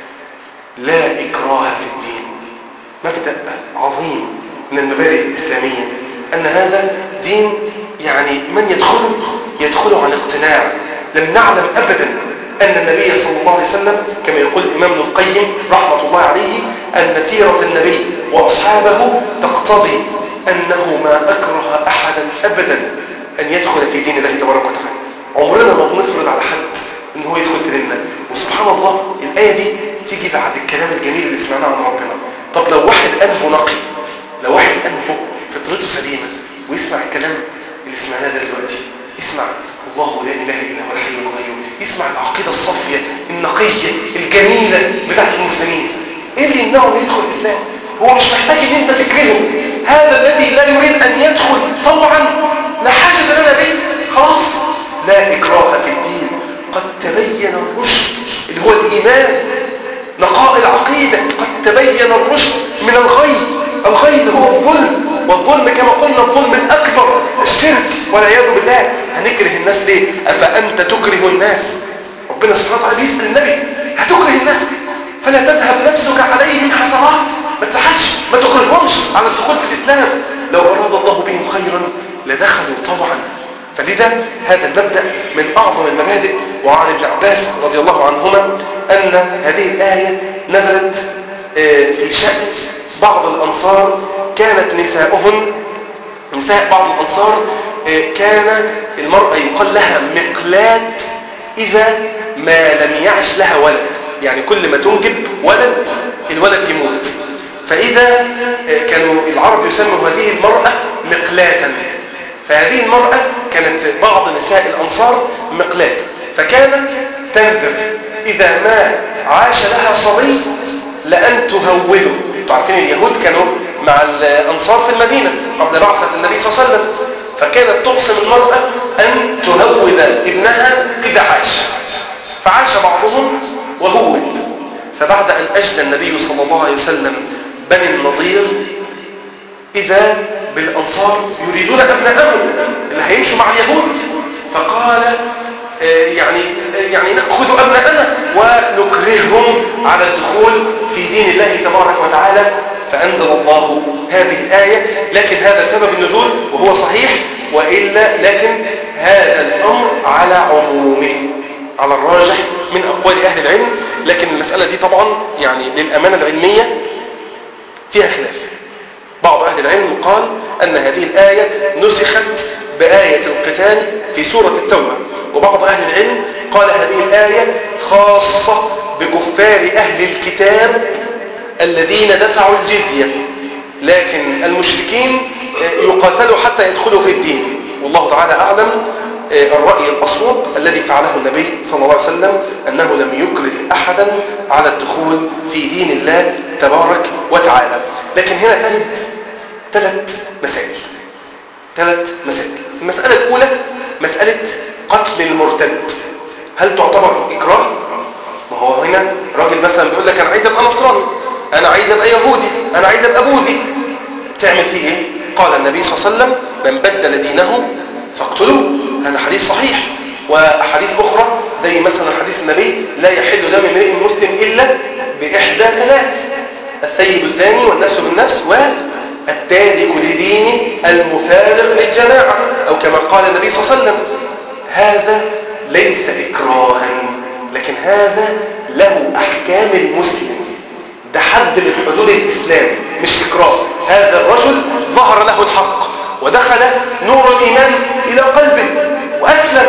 لا إكراه في الدين مبدأ عظيم من المبادئ الإسلامية أن هذا دين يعني من يدخله يدخله عن اقتناع لم نعلم أبدا أن النبي صلى الله عليه وسلم كما يقول الإمام ابن القيم رحمة الله عليه أن سيرة النبي وأصحابه تقتضي أنه ما أكره أحدا أبدا أن يدخل في دين الله تبارك وتعالى عمرنا ما بنفرض على حد أن هو يدخل في ديننا وسبحان الله الآية دي تيجي بعد الكلام الجميل اللي سمعناه عن ربنا طب لو واحد قلبه نقي لو واحد قلبه فطرته سليمة ويسمع الكلام اللي سمعناه ده دلوقتي يسمع الله لا اله الا هو الحي القيوم يسمع العقيده الصافيه النقيه الجميله بتاعت المسلمين ايه اللي يمنعه انه يدخل الاسلام هو مش محتاج ان انت تكرهه هذا الذي لا يريد ان يدخل طوعا لا حاجه لنا به خلاص لا اكراه في الدين قد تبين الرشد اللي هو الايمان نقاء العقيده قد تبين الرشد من الغي الغي هو الظلم والظلم كما قلنا الظلم الأكبر الشرك والعياذ بالله هنكره الناس ليه أفأنت تكره الناس ربنا سبحانه وتعالى بيسأل النبي هتكره الناس فلا تذهب نفسك عليهم حسرات ما تزعلش ما تكرهمش على الدخول في الإسلام لو أراد الله بهم خيرا لدخلوا طبعا فلذا هذا المبدأ من أعظم المبادئ وعن ابن عباس رضي الله عنهما أن هذه الآية نزلت في شأن بعض الأنصار كانت نساؤهن نساء بعض الأنصار كان المرأة يقال لها مقلات إذا ما لم يعش لها ولد يعني كل ما تنجب ولد الولد يموت فإذا كانوا العرب يسموا هذه المرأة مقلاتا فهذه المرأة كانت بعض نساء الأنصار مقلات فكانت تنذر إذا ما عاش لها صبي لأن تهوده انتوا عارفين اليهود كانوا مع الأنصار في المدينة قبل بعثة النبي صلى الله عليه وسلم فكانت تقسم المرأة أن تهود ابنها إذا عاش فعاش بعضهم وهود فبعد أن أجلى النبي صلى الله عليه وسلم بني النضير إذا بالأنصار يريدون أبنائهم اللي هيمشوا مع اليهود فقال يعني يعني نأخذ أبنائنا ونكرههم على الدخول في دين الله تبارك وتعالى فأنزل الله هذه الآية لكن هذا سبب النزول وهو صحيح وإلا لكن هذا الأمر على عمومه على الراجح من أقوال أهل العلم لكن المسألة دي طبعا يعني للأمانة العلمية فيها خلاف بعض أهل العلم قال أن هذه الآية نسخت بآية القتال في سورة التوبة وبعض أهل العلم قال هذه الآية خاصة بكفار أهل الكتاب الذين دفعوا الجزية لكن المشركين يقاتلوا حتى يدخلوا في الدين والله تعالى أعلم الرأي الأصوب الذي فعله النبي صلى الله عليه وسلم أنه لم يكره أحدا على الدخول في دين الله تبارك وتعالى لكن هنا ثلاث ثلاث مسائل ثلاث مسائل المسألة الأولى مسألة قتل المرتد هل تعتبر إكراه؟ ما هو هنا راجل مثلا بيقول لك أنا عايز أبقى نصراني أنا عايز أبقى يهودي أنا عايز أبقى بوذي تعمل فيه إيه؟ قال النبي صلى الله عليه وسلم من بدل دينه فاقتلوه هذا حديث صحيح وأحاديث أخرى زي مثلا حديث النبي لا يحل دم امرئ مسلم إلا بإحدى ثلاث الثيب الزاني والنفس بالنفس والتارك لدين المفارق للجماعة أو كما قال النبي صلى الله عليه وسلم هذا ليس إكراها لكن هذا له أحكام المسلم ده حد من حدود الإسلام مش إكراه هذا الرجل ظهر له الحق ودخل نور الإيمان إلى قلبه وأسلم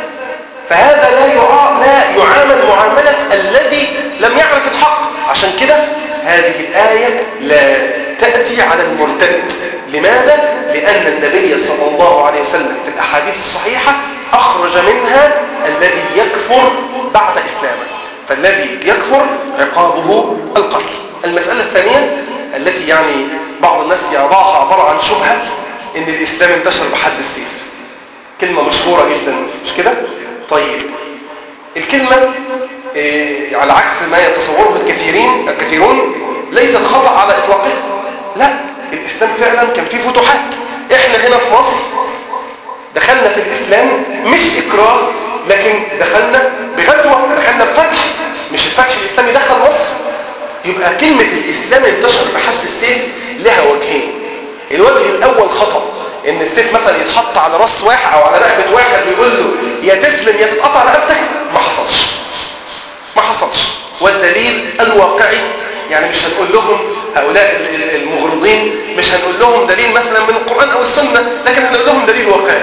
فهذا لا لا يعامل معاملة الذي لم يعرف الحق عشان كده هذه الآية لا تأتي على المرتد لماذا؟ لأن النبي صلى الله عليه وسلم في الأحاديث الصحيحة أخرج منها الذي يكفر بعد إسلامه فالذي يكفر عقابه القتل المسألة الثانية التي يعني بعض الناس يضعها عبارة عن شبهة ان الإسلام انتشر بحد السيف كلمة مشهورة جدا مش كده؟ طيب الكلمة إيه على عكس ما يتصوره الكثيرين الكثيرون ليست خطأ على إطلاقها لا الإسلام فعلا كان فيه فتوحات احنا هنا في مصر دخلنا في الإسلام مش إكراه لكن دخلنا بغزوة دخلنا بفتح مش الفتح الإسلامي دخل مصر يبقى كلمة الإسلام انتشر بحسب السيف لها وجهين الوجه الأول خطأ إن السيف مثلا يتحط على راس واحد أو على رقبة واحد ويقول له يا تسلم يا تتقطع رقبتك ما حصلش ما حصلش والدليل الواقعي يعني مش هنقول لهم هؤلاء المغرضين مش هنقول لهم دليل مثلا من القرآن أو السنة لكن هنقول لهم دليل واقعي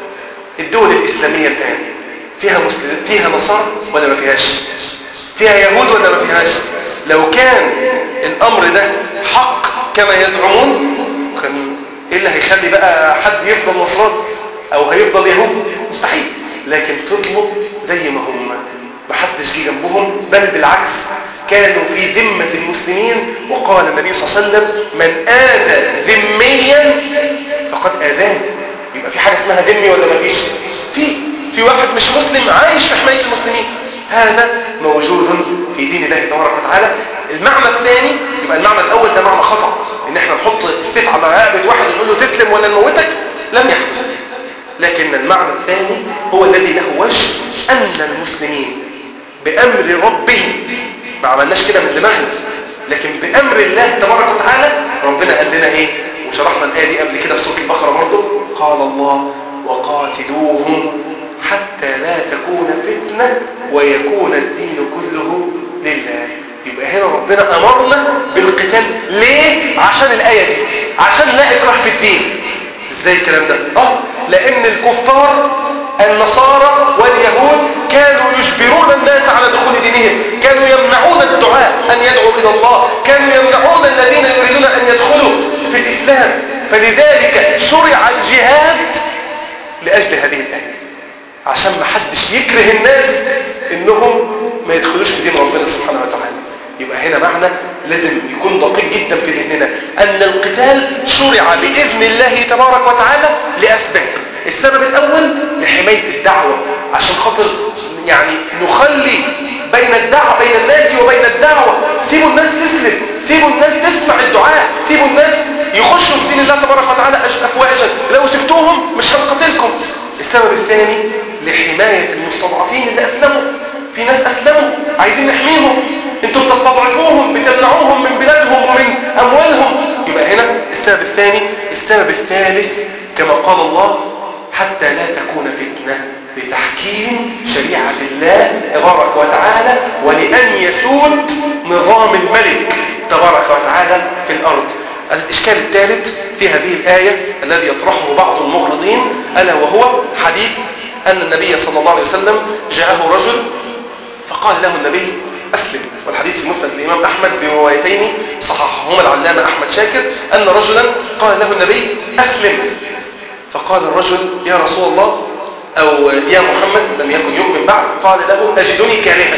الدول الإسلامية الآن فيها مسلم فيها نصارى ولا ما فيهاش فيها يهود ولا ما فيهاش لو كان الأمر ده حق كما يزعمون كان إيه اللي هيخلي بقى حد يفضل نصراني أو هيفضل يهود مستحيل لكن فضلوا زي ما هم ما حدش جه جنبهم بل بالعكس كانوا في ذمة المسلمين وقال النبي صلى الله عليه وسلم من آذى ذميا فقد آذاه يبقى في حاجة اسمها ذمي ولا ما فيش في في واحد مش مسلم عايش في حماية المسلمين هذا موجود في دين الله تبارك وتعالى المعنى الثاني يبقى المعنى الأول ده معنى خطأ ان احنا نحط السيف على رقبة واحد ونقول له تسلم ولا نموتك لم يحدث لكن المعنى الثاني هو الذي له وجه أن المسلمين بأمر ربهم ما عملناش كده من دماغنا لكن بأمر الله تبارك وتعالى ربنا قال لنا ايه وشرحنا الآية دي قبل كده في سورة البقرة برضه قال الله وقاتلوهم حتى لا تكون فتنة ويكون الدين كله لله يبقى هنا ربنا أمرنا بالقتال ليه؟ عشان الآية دي عشان لا إكراه في الدين ازاي الكلام ده؟ اه لأن الكفار النصارى واليهود كانوا يجبرون الناس على دخول دينهم كانوا يمنعون الدعاء أن يدعوا إلى الله كانوا يمنعون الذين يريدون أن يدخلوا في الإسلام فلذلك شرع الجهاد لأجل هذه الآية عشان ما حدش يكره الناس إنهم ما يدخلوش في دين ربنا سبحانه وتعالى يبقى هنا معنى لازم يكون دقيق جدا في ذهننا أن القتال شرع بإذن الله تبارك وتعالى لأسباب السبب الأول لحماية الدعوة عشان خاطر يعني نخلي بين الدعوة بين الناس وبين الدعوة سيبوا الناس تسلم سيبوا الناس تسمع الدعاء سيبوا الناس يخشوا في دين الله تبارك وتعالى أفواجا لو سبتوهم مش هنقتلكم السبب الثاني لحماية المستضعفين اللي أسلموا في ناس أسلموا عايزين نحميهم انتوا بتستضعفوهم بتمنعوهم من بلادهم ومن أموالهم يبقى هنا السبب الثاني السبب الثالث كما قال الله حتى لا تكون فتنة لتحكيم شريعة الله تبارك وتعالى ولأن يسود نظام الملك تبارك وتعالى في الأرض الإشكال الثالث في هذه الآية الذي يطرحه بعض المغرضين ألا وهو حديث أن النبي صلى الله عليه وسلم جاءه رجل فقال له النبي أسلم والحديث في مسند الإمام أحمد بروايتين صححهما العلامة أحمد شاكر أن رجلا قال له النبي أسلم فقال الرجل يا رسول الله أو يا محمد لم يكن يؤمن بعد قال له أجدني كارها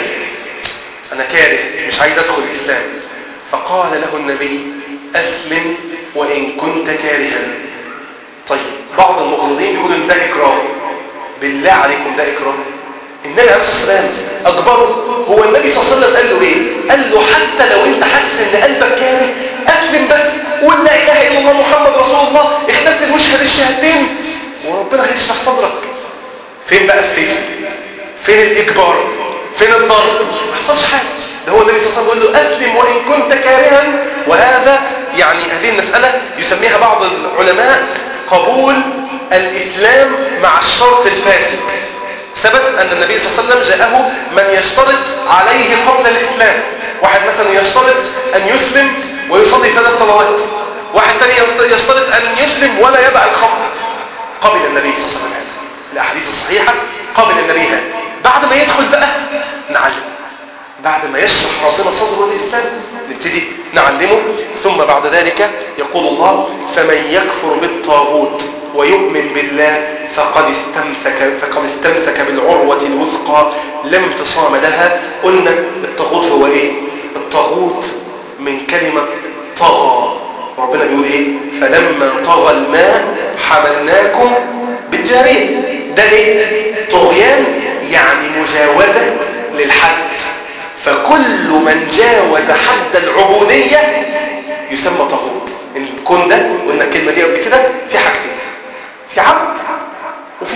أنا كاره مش عايز أدخل الإسلام فقال له النبي أسلم وإن كنت كارها طيب بعض المغرضين يقولوا إن ده إكراه بالله عليكم ده إكراه النبي عليه الصلاة والسلام أكبره هو النبي صلى الله عليه وسلم قال له إيه قال له حتى لو أنت حاسس إن قلبك كاره أسلم بس قول لا إله إلا الله محمد رسول الله اغتسل واشهد الشهادتين وربنا هيشرح صدرك فين بقى السيف فين الإجبار فين الضرب ما حصلش حاجة ده هو النبي صلى الله عليه وسلم بيقول له أسلم وإن كنت كارها وهذا يعني هذه المسألة يسميها بعض العلماء قبول الإسلام مع الشرط الفاسد ثبت أن النبي صلى الله عليه وسلم جاءه من يشترط عليه قبل الإسلام واحد مثلا يشترط أن يسلم ويصلي ثلاث صلوات واحد ثاني يشترط أن يسلم ولا يبع الخمر قبل النبي صلى الله عليه وسلم الأحاديث الصحيحة قبل النبي هذا بعد ما يدخل بقى نعلم بعد ما يشرح ربنا صدره للإسلام نبتدي نعلمه ثم بعد ذلك يقول الله فمن يكفر بالطاغوت ويؤمن بالله فقد استمسك فقد استمسك بالعروة الوثقى لا انفصام لها قلنا الطاغوت هو ايه الطاغوت من كلمة طغى ربنا بيقول ايه فلما طغى الماء حملناكم بالجارية ده ايه طغيان يعني مجاوزة للحد فكل من جاوز حد العبودية يسمى طاغوت الكون ده قلنا الكلمة دي قبل كده في حاجتين في عبد وفي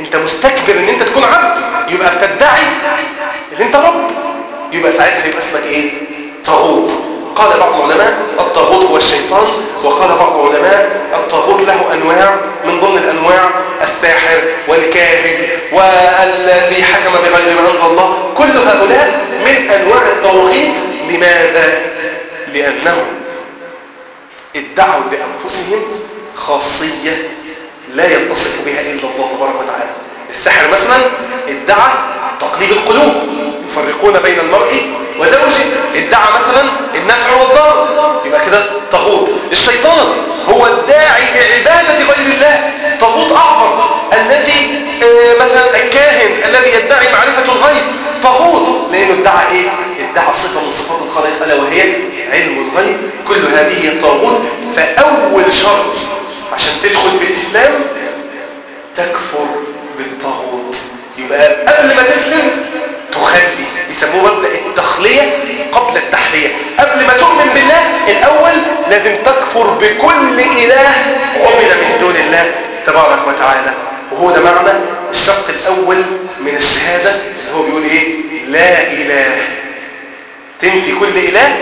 انت مستكبر ان انت تكون عبد يبقى بتدعي ان انت رب يبقى ساعتها يبقى اسمك ايه طاغوت قال بعض العلماء الطاغوت هو الشيطان وقال بعض العلماء الطاغوت له انواع من ضمن الانواع الساحر والكاهن والذي حكم بغير ما انزل الله كل هؤلاء من انواع الطواغيت لماذا لانهم ادعوا بانفسهم خاصيه لا يتصف بها الا الله تبارك وتعالى السحر مثلا ادعى تقليب القلوب يفرقون بين المرء وزوجه ادعى مثلا النفع والضر يبقى كده طاغوت الشيطان هو الداعي لعباده غير الله طاغوت اعظم الذي آه، مثلا الكاهن الذي يدعي معرفه الغيب طاغوت لانه ادعى ايه ادعى صفه من صفات الخالق الا وهي علم الغيب كل هذه هي طاغوت فاول شرط عشان تدخل في الاسلام تكفر بالطاغوت يبقى قبل ما تسلم تخلي يسموه مبدأ التخلية قبل التحلية قبل ما تؤمن بالله الأول لازم تكفر بكل إله عبد من دون الله تبارك وتعالى وهو ده معنى الشق الأول من الشهادة اللي هو بيقول إيه لا إله تنفي كل إله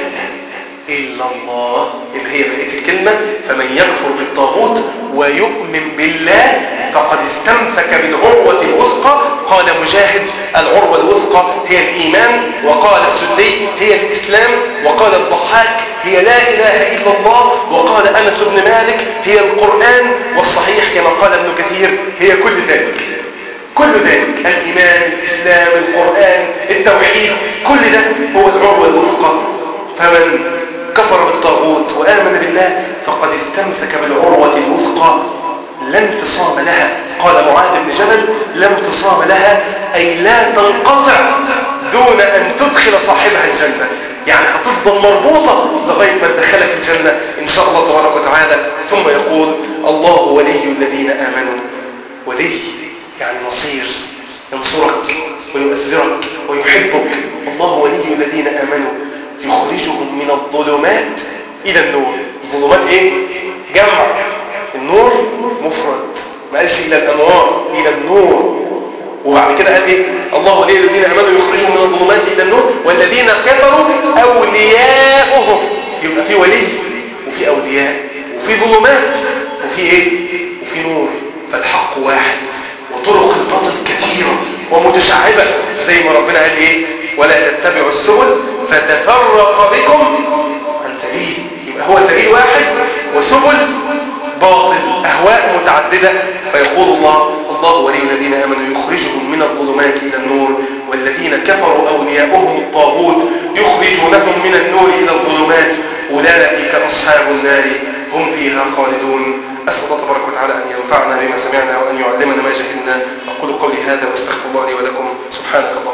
إلا الله اللي هي بقية الكلمة فمن يكفر بالطاغوت ويؤمن بالله فقد استمسك بالعروة الوثقى قال مجاهد العروة الوثقى هي الإيمان وقال السدي هي الإسلام وقال الضحاك هي لا إله إلا الله وقال أنس بن مالك هي القرآن والصحيح كما قال ابن كثير هي كل ذلك كل ذلك الإيمان الإسلام القرآن التوحيد كل ده هو العروة الوثقى فمن كفر بالطاغوت وآمن بالله فقد استمسك بالعروة الوثقى لا انفصام لها قال معاذ بن جبل لا انفصام لها أي لا تنقطع دون أن تدخل صاحبها الجنة يعني هتفضل مربوطة لغاية ما تدخلك الجنة إن شاء الله تبارك وتعالى ثم يقول الله ولي الذين آمنوا ولي يعني نصير ينصرك ويؤزرك ويحبك الله ولي الذين آمنوا يخرجهم من الظلمات إلى النور الظلمات إيه؟ جمع النور مفرد ما قالش إلى الأنوار إلى النور وبعد كده قال إيه الله ولي الذين آمنوا يخرجهم من الظلمات إلى النور والذين كفروا أولياؤهم يبقى في ولي وفي أولياء وفي ظلمات وفي إيه وفي نور فالحق واحد وطرق الباطل كثيرة ومتشعبة زي ما ربنا قال إيه ولا تتبعوا السبل فتفرق بكم عن سبيل يبقى هو سبيل واحد وسبل باطل أهواء متعددة فيقول الله الله ولي الذين آمنوا يخرجهم من الظلمات إلى النور والذين كفروا أولياؤهم الطاغوت يخرجونهم من النور إلى الظلمات أولئك أصحاب النار هم فيها خالدون أسأل الله تبارك وتعالى أن ينفعنا بما سمعنا وأن يعلمنا ما جهلنا أقول قولي هذا واستغفر الله لي ولكم سبحانك الله